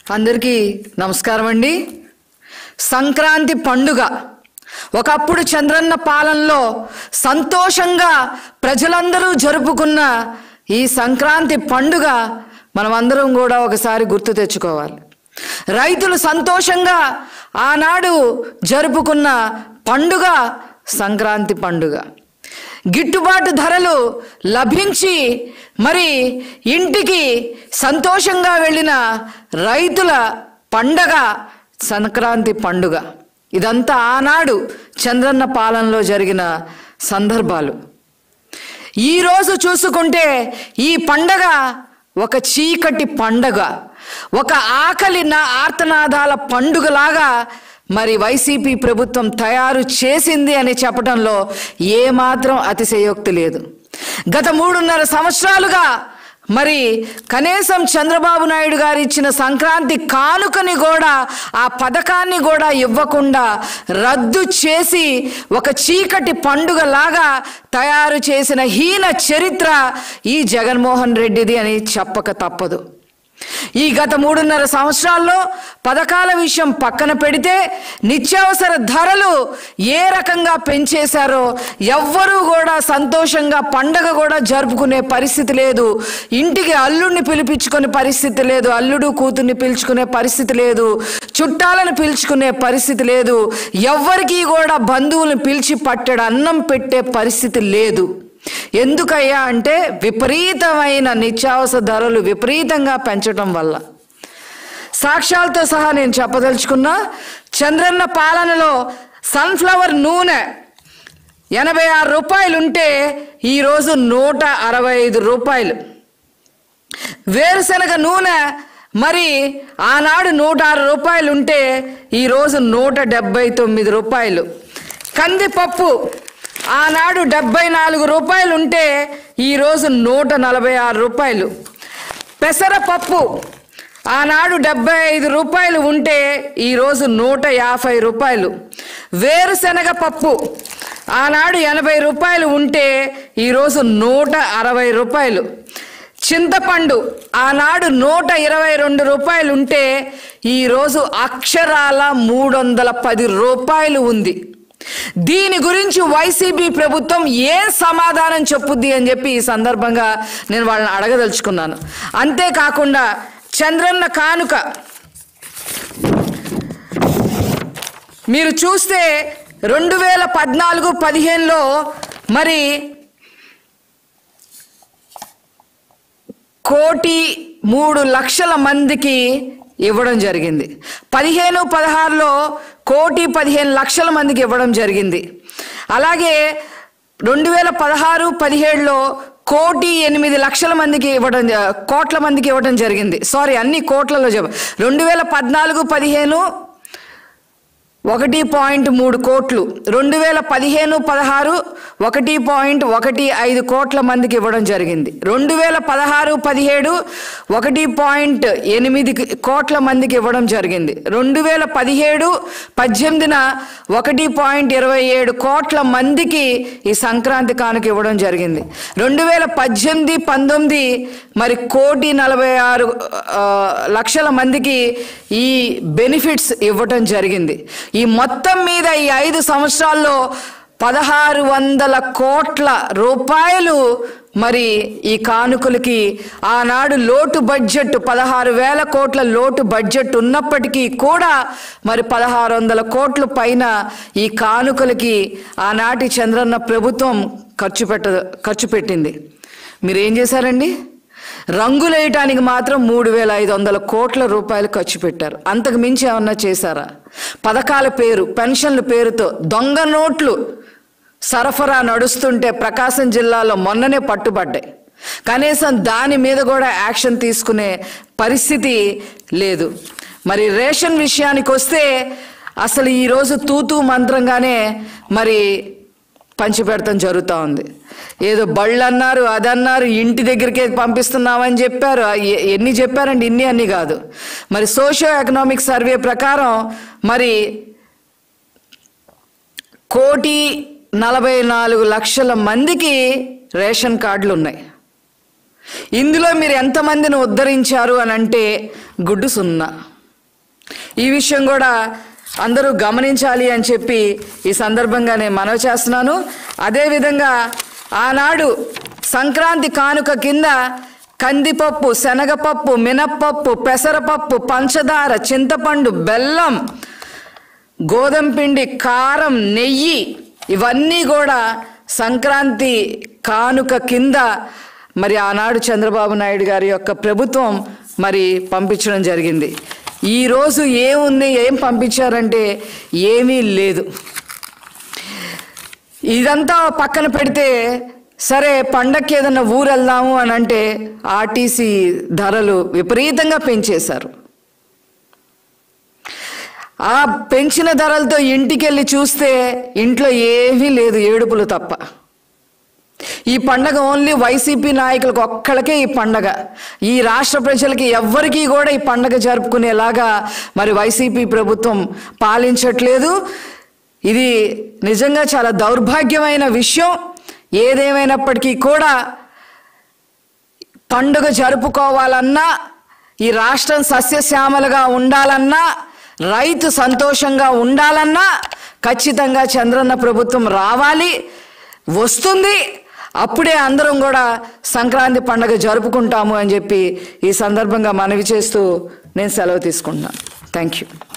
అందరికీ నమస్కారం అండి సంక్రాంతి పండుగ ఒకప్పుడు చంద్రన్న పాలనలో సంతోషంగా ప్రజలందరూ జరుపుకున్న ఈ సంక్రాంతి పండుగ మనమందరం కూడా ఒకసారి గుర్తు తెచ్చుకోవాలి రైతులు సంతోషంగా ఆనాడు జరుపుకున్న పండుగ సంక్రాంతి పండుగ గిట్టుబాటు ధరలు లభించి మరి ఇంటికి సంతోషంగా వెళ్ళిన రైతుల పండగ సంక్రాంతి పండుగ ఇదంతా ఆనాడు చంద్రన్న పాలనలో జరిగిన సందర్భాలు ఈరోజు చూసుకుంటే ఈ పండగ ఒక చీకటి పండగ ఒక ఆకలి నా ఆర్తనాదాల పండుగలాగా మరి వైసీపీ ప్రభుత్వం తయారు చేసింది అని చెప్పడంలో ఏమాత్రం అతిశయోక్తి లేదు గత మూడున్నర సంవత్సరాలుగా మరి కనీసం చంద్రబాబు నాయుడు గారు ఇచ్చిన సంక్రాంతి కానుకని కూడా ఆ పథకాన్ని కూడా ఇవ్వకుండా రద్దు చేసి ఒక చీకటి పండుగ లాగా తయారు చేసిన హీన చరిత్ర ఈ జగన్మోహన్ రెడ్డిది అని చెప్పక తప్పదు ఈ గత మూడున్నర సంవత్సరాల్లో పథకాల విషయం పక్కన పెడితే నిత్యావసర ధరలు ఏ రకంగా పెంచేశారో ఎవ్వరూ కూడా సంతోషంగా పండగ కూడా జరుపుకునే పరిస్థితి లేదు ఇంటికి అల్లుడిని పిలిపించుకునే పరిస్థితి లేదు అల్లుడు కూతుర్ని పిలుచుకునే పరిస్థితి లేదు చుట్టాలను పిలుచుకునే పరిస్థితి లేదు ఎవ్వరికీ కూడా బంధువులను పిలిచి పట్టడు అన్నం పెట్టే పరిస్థితి లేదు ఎందుకయ్యా అంటే విపరీతమైన నిత్యావసర ధరలు విపరీతంగా పెంచడం వల్ల సాక్ష్యాలతో సహా నేను చెప్పదలుచుకున్నా చంద్రన్న పాలనలో సన్ఫ్లవర్ నూనె ఎనభై ఆరు రూపాయలు ఉంటే ఈరోజు నూట అరవై ఐదు రూపాయలు వేరుశనగ నూనె మరి ఆనాడు నూట ఆరు రూపాయలు ఉంటే ఈరోజు నూట డెబ్బై తొమ్మిది రూపాయలు కందిపప్పు ఆనాడు డెబ్బై నాలుగు రూపాయలు ఉంటే ఈరోజు నూట నలభై ఆరు రూపాయలు పెసరపప్పు ఆనాడు డెబ్బై ఐదు రూపాయలు ఉంటే ఈరోజు నూట యాభై రూపాయలు వేరుశనగ పప్పు ఆనాడు ఎనభై రూపాయలు ఉంటే ఈరోజు నూట అరవై రూపాయలు చింతపండు ఆనాడు నూట ఇరవై రెండు రూపాయలు ఉంటే ఈరోజు అక్షరాల మూడు వందల పది రూపాయలు ఉంది దీని గురించి వైసీపీ ప్రభుత్వం ఏ సమాధానం చెప్పుద్ది అని చెప్పి ఈ సందర్భంగా నేను వాళ్ళని అడగదలుచుకున్నాను అంతేకాకుండా చంద్రన్న కానుక మీరు చూస్తే రెండు వేల పద్నాలుగు పదిహేనులో మరి కోటి మూడు లక్షల మందికి ఇవ్వడం జరిగింది పదిహేను పదహారులో కోటి పదిహేను లక్షల మందికి ఇవ్వడం జరిగింది అలాగే రెండు వేల పదహారు పదిహేడులో కోటి ఎనిమిది లక్షల మందికి ఇవ్వడం జ- కోట్ల మందికి ఇవ్వడం జరిగింది సారీ అన్ని కోట్లలో చెప్ప రెండు వేల పద్నాలుగు పదిహేను ఒకటి పాయింట్ మూడు కోట్లు రెండు వేల పదిహేను పదహారు ఒకటి పాయింట్ ఒకటి ఐదు కోట్ల మందికి ఇవ్వడం జరిగింది రెండు వేల పదహారు పదిహేడు ఒకటి పాయింట్ ఎనిమిది కోట్ల మందికి ఇవ్వడం జరిగింది రెండు వేల పదిహేడు పద్దెనిమిదిన ఒకటి పాయింట్ ఇరవై ఏడు కోట్ల మందికి ఈ సంక్రాంతి కానుక ఇవ్వడం జరిగింది రెండు వేల పద్దెనిమిది పంతొమ్మిది మరి కోటి నలభై ఆరు ఆ, లక్షల మందికి ఈ బెనిఫిట్స్ ఇవ్వటం జరిగింది ఈ మొత్తం మీద ఈ ఐదు సంవత్సరాల్లో పదహారు వందల కోట్ల రూపాయలు మరి ఈ కానుకలకి ఆనాడు లోటు బడ్జెట్ పదహారు వేల కోట్ల లోటు బడ్జెట్ ఉన్నప్పటికీ కూడా మరి పదహారు వందల కోట్ల పైన ఈ కానుకలకి ఆనాటి చంద్రన్న ప్రభుత్వం ఖర్చు పెట్ట ఖర్చు పెట్టింది మీరేం చేశారండి రంగులు వేయటానికి మాత్రం మూడు వేల ఐదు వందల కోట్ల రూపాయలు ఖర్చు పెట్టారు అంతకు మించి ఏమన్నా చేశారా పథకాల పేరు పెన్షన్ల పేరుతో దొంగ నోట్లు సరఫరా నడుస్తుంటే ప్రకాశం జిల్లాలో మొన్ననే పట్టుబడ్డాయి కనీసం దాని మీద కూడా యాక్షన్ తీసుకునే పరిస్థితి లేదు మరి రేషన్ విషయానికి వస్తే అసలు ఈరోజు తూతూ మంత్రంగానే మరి పంచిపెడతాం జరుగుతూ ఉంది ఏదో బళ్ళు అన్నారు అదన్నారు ఇంటి దగ్గరికే పంపిస్తున్నామని చెప్పారు ఆ ఎ- ఎన్ని చెప్పారండి ఇన్ని అన్ని కాదు మరి సోషియో ఎకనామిక్ సర్వే ప్రకారం మరి కోటి నలభై నాలుగు లక్షల మందికి రేషన్ కార్డులు ఉన్నాయి ఇందులో మీరు ఎంతమందిని ఉద్ధరించారు అని అంటే గుడ్డు సున్నా ఈ విషయం కూడా అందరూ గమనించాలి అని చెప్పి ఈ సందర్భంగా నేను మనవి చేస్తున్నాను అదేవిధంగా ఆనాడు సంక్రాంతి కానుక కింద కందిపప్పు శనగపప్పు మినప్పప్పు పెసరపప్పు పంచదార చింతపండు బెల్లం గోధుమ పిండి కారం నెయ్యి ఇవన్నీ కూడా సంక్రాంతి కానుక కింద మరి ఆనాడు చంద్రబాబు నాయుడు గారి యొక్క ప్రభుత్వం మరి పంపించడం జరిగింది ఈరోజు ఏముంది ఏం పంపించారంటే ఏమీ లేదు ఇదంతా పక్కన పెడితే సరే పండక్కి ఏదన్నా ఊరు వెళ్దాము అని అంటే ఆర్టీసీ ధరలు విపరీతంగా పెంచేశారు ఆ పెంచిన ధరలతో ఇంటికి వెళ్ళి చూస్తే ఇంట్లో ఏమీ లేదు ఏడుపులు తప్ప ఈ పండగ ఓన్లీ వైసీపీ నాయకులకు ఒక్కళ్ళకే ఈ పండగ ఈ రాష్ట్ర ప్రజలకి ఎవ్వరికీ కూడా ఈ పండగ జరుపుకునేలాగా మరి వైసీపీ ప్రభుత్వం పాలించట్లేదు ఇది నిజంగా చాలా దౌర్భాగ్యమైన విషయం ఏదేమైనప్పటికీ కూడా పండుగ జరుపుకోవాలన్నా ఈ రాష్ట్రం సస్యశ్యామలుగా ఉండాలన్నా రైతు సంతోషంగా ఉండాలన్నా ఖచ్చితంగా చంద్రన్న ప్రభుత్వం రావాలి వస్తుంది అప్పుడే అందరం కూడా సంక్రాంతి పండుగ జరుపుకుంటాము అని చెప్పి ఈ సందర్భంగా మనవి చేస్తూ నేను సెలవు తీసుకుంటున్నాను థ్యాంక్ యూ